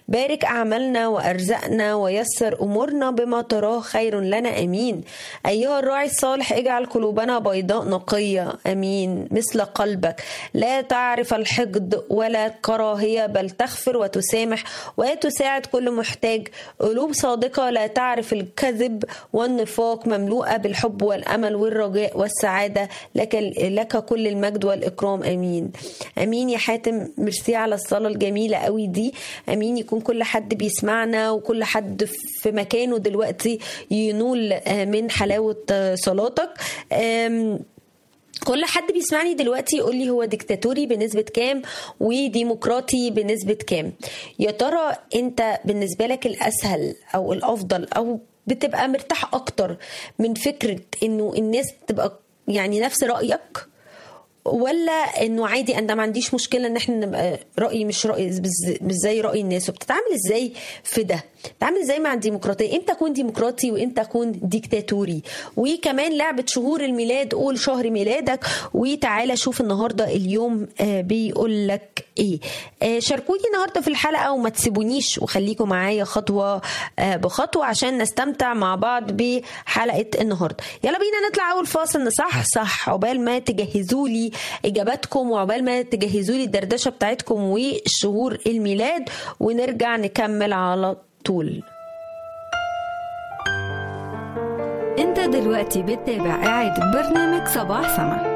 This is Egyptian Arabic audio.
بارك أعمالنا وأرزقنا ويسر أمورنا بما تراه خير لنا أمين أيها الراعي الصالح اجعل قلوبنا بيضاء نقية أمين مثل قلبك لا تعرف الحقد ولا كراهية بل تغفر وتسامح وتساعد كل محتاج قلوب صادقة لا تعرف الكذب والنفاق مملوءة بالحب والأمل والرجاء والسعادة لك, لك كل المجد والإكرام أمين أمين يا حاتم ميرسي على الصلاة الجميلة قوي دي أمين يكون كل حد بيسمعنا وكل حد في مكانه دلوقتي ينول من حلاوة صلاتك كل حد بيسمعني دلوقتي يقول لي هو ديكتاتوري بنسبة كام وديمقراطي بنسبة كام يا ترى انت بالنسبة لك الأسهل أو الأفضل أو بتبقى مرتاح أكتر من فكرة إنه الناس تبقى يعني نفس رأيك ولا انه عادي انا ما عنديش مشكله ان احنا نبقى رايي مش راي مش زي راي الناس وبتتعامل ازاي في ده بتتعامل ازاي مع الديمقراطيه امتى اكون ديمقراطي وامتى اكون ديكتاتوري وكمان لعبه شهور الميلاد قول شهر ميلادك وتعالى شوف النهارده اليوم بيقول لك ايه شاركوني النهارده في الحلقه وما تسيبونيش وخليكم معايا خطوه بخطوه عشان نستمتع مع بعض بحلقه النهارده يلا بينا نطلع اول فاصل نصح صح عقبال ما تجهزوا لي اجاباتكم وعقبال ما تجهزوا لي الدردشه بتاعتكم وشهور الميلاد ونرجع نكمل على طول انت دلوقتي بتتابع اعادة برنامج صباح سما